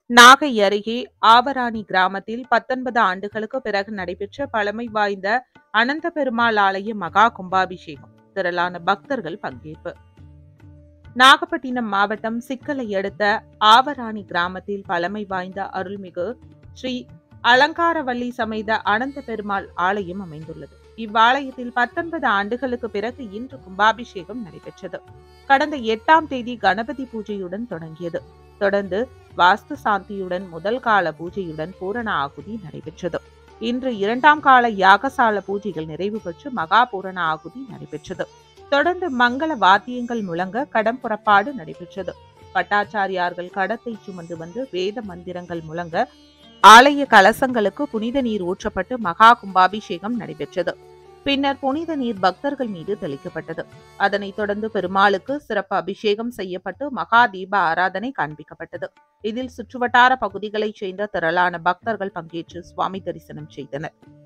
நாகை அருகே ஆவராணி கிராமத்தில் பத்தொன்பது ஆண்டுகளுக்கு பிறகு நடைபெற்ற பழமை வாய்ந்த அனந்த பெருமாள் ஆலய மகா கும்பாபிஷேகம் திரளான பக்தர்கள் பங்கேற்பு நாகப்பட்டினம் மாவட்டம் சிக்கலை அடுத்த ஆவராணி கிராமத்தில் பழமை வாய்ந்த அருள்மிகு ஸ்ரீ அலங்காரவல்லி சமேத அனந்த பெருமாள் ஆலயம் அமைந்துள்ளது இவ்வாலயத்தில் பத்தொன்பது ஆண்டுகளுக்கு பிறகு இன்று கும்பாபிஷேகம் நடைபெற்றது கடந்த எட்டாம் தேதி கணபதி பூஜையுடன் தொடங்கியது தொடர்ந்து வாஸ்து சாந்தியுடன் முதல் கால பூஜையுடன் பூரண ஆகுதி நடைபெற்றது இன்று இரண்டாம் கால யாகசால பூஜைகள் நிறைவு பெற்று மகா பூரண ஆகுதி நடைபெற்றது தொடர்ந்து மங்கள வாத்தியங்கள் முழங்க கடம் புறப்பாடு நடைபெற்றது பட்டாச்சாரியார்கள் கடத்தை சுமந்து வந்து வேத மந்திரங்கள் முழங்க ஆலய கலசங்களுக்கு புனித நீர் ஊற்றப்பட்டு மகா கும்பாபிஷேகம் நடைபெற்றது பின்னர் புனித நீர் பக்தர்கள் மீது தெளிக்கப்பட்டது அதனைத் தொடர்ந்து பெருமாளுக்கு சிறப்பு அபிஷேகம் செய்யப்பட்டு மகா தீப ஆராதனை காண்பிக்கப்பட்டது இதில் சுற்றுவட்டார பகுதிகளைச் சேர்ந்த திரளான பக்தர்கள் பங்கேற்று சுவாமி தரிசனம் செய்தனர்